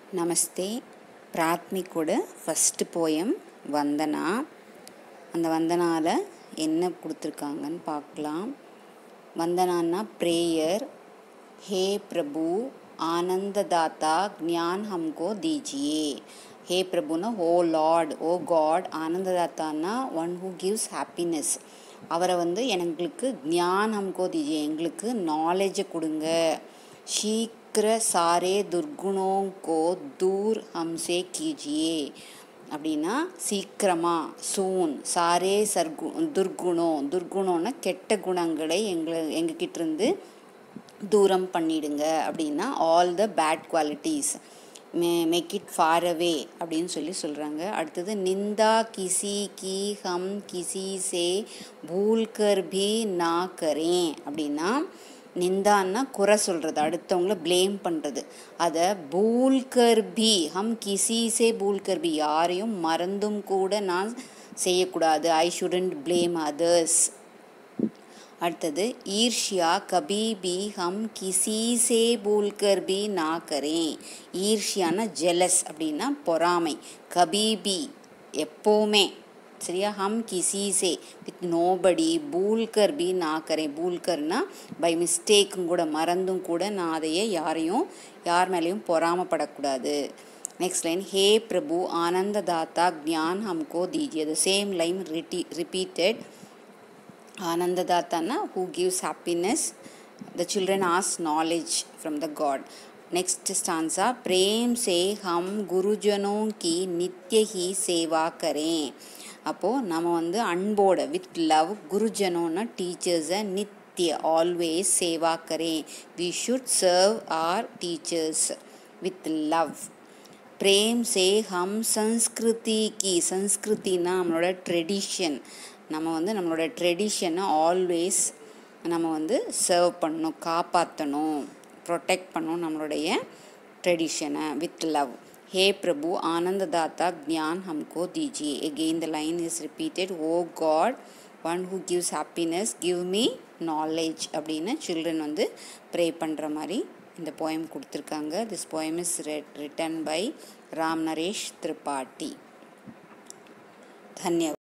நமஸ்தே பிராத்மிக்கோட first poem வந்தனா அந்த வந்தனாவில் என்ன கொடுத்துருக்காங்கன்னு பார்க்கலாம் வந்தனான்னா ப்ரேயர் हे प्रभु आनंददाता ज्ञान हमको दीजिए हे प्रभुना ஓ லார்ட் ஓ காட் ஆனந்ததாத்தான்னா ஒன் ஹூ கிவ்ஸ் ஹாப்பினஸ் அவரை வந்து எங்களுக்கு ஞான் ஹம்கோ தீஜியே எங்களுக்கு நாலேஜை கொடுங்க சீக்கிர சாரே துர்குணோம் கோ தூர் ஹம்சே கீஜியே அப்படின்னா சீக்கிரமாக சூன் சாரே சர்கு துர்குணம் துர்குணம்னா கெட்ட குணங்களை எங்களை எங்ககிட்ட இருந்து தூரம் பண்ணிடுங்க அப்படின்னா all the bad qualities may make it far away அப்படின்னு சொல்லி சொல்கிறாங்க அடுத்தது நிந்தா கிசி கி ஹம் கிசி சே பூல்கர் பி நா கரேன் அப்படின்னா நிந்தான்னா குறை சொல்கிறது அடுத்தவங்கள ப்ளேம் பண்ணுறது அதை பூல்கர் பி ஹம் கிசி சே பூல்கர் பி யாரையும் மறந்தும் கூட நான் செய்யக்கூடாது ஐ ஷுடன்ட் ப்ளேம் அதர்ஸ் அடுத்தது ஈர்ஷ்யா கபி பி ஹம் கிசி சே பூல்கர் பி நா கரேன் ஈர்ஷ்யானா ஜெலஸ் அப்படின்னா பொறாமை கபீபி எப்போவுமே சரியா ஹம் கிசி சே வித் நோபடி பூல்கர் பி நா கரேன் பூல்கர்னா பை மிஸ்டேக்கும் கூட மறந்தும் கூட நான் அதையே யாரையும் யார் மேலேயும் பொறாமப்படக்கூடாது नेक्स्ट लाइन हे प्रभु आनंददाता ज्ञान हमको दीजिए द सेम लाइन रिपीटेड आनंददाता ना who gives happiness the children ask knowledge from the god next stanza प्रेम से हम गुरुजनों की नित्य ही सेवा करें அப்போது நம்ம வந்து அன்போட வித் லவ் குருஜனோன்னா டீச்சர்ஸை நித்திய ஆல்வேஸ் சேவா கரேன் we should serve our teachers with love பிரேம் சே ஹம் சன்ஸ்கிருதி கி சன்ஸ்கிருத்தின்னா நம்மளோட ட்ரெடிஷன் நம்ம வந்து நம்மளோட ட்ரெடிஷனை ஆல்வேஸ் நம்ம வந்து சர்வ் பண்ணணும் காப்பாற்றணும் ப்ரொடெக்ட் பண்ணணும் நம்மளுடைய ட்ரெடிஷனை வித் லவ் हे प्रभु आनंददाता ज्ञान हमको दीजिए again the line is repeated O God one who gives happiness give me knowledge அப்படின்னு சில்ட்ரன் வந்து ப்ரே பண்ணுற மாதிரி இந்த போயம் கொடுத்துருக்காங்க this poem is written by Ram Naresh Tripathi தன்யவாத்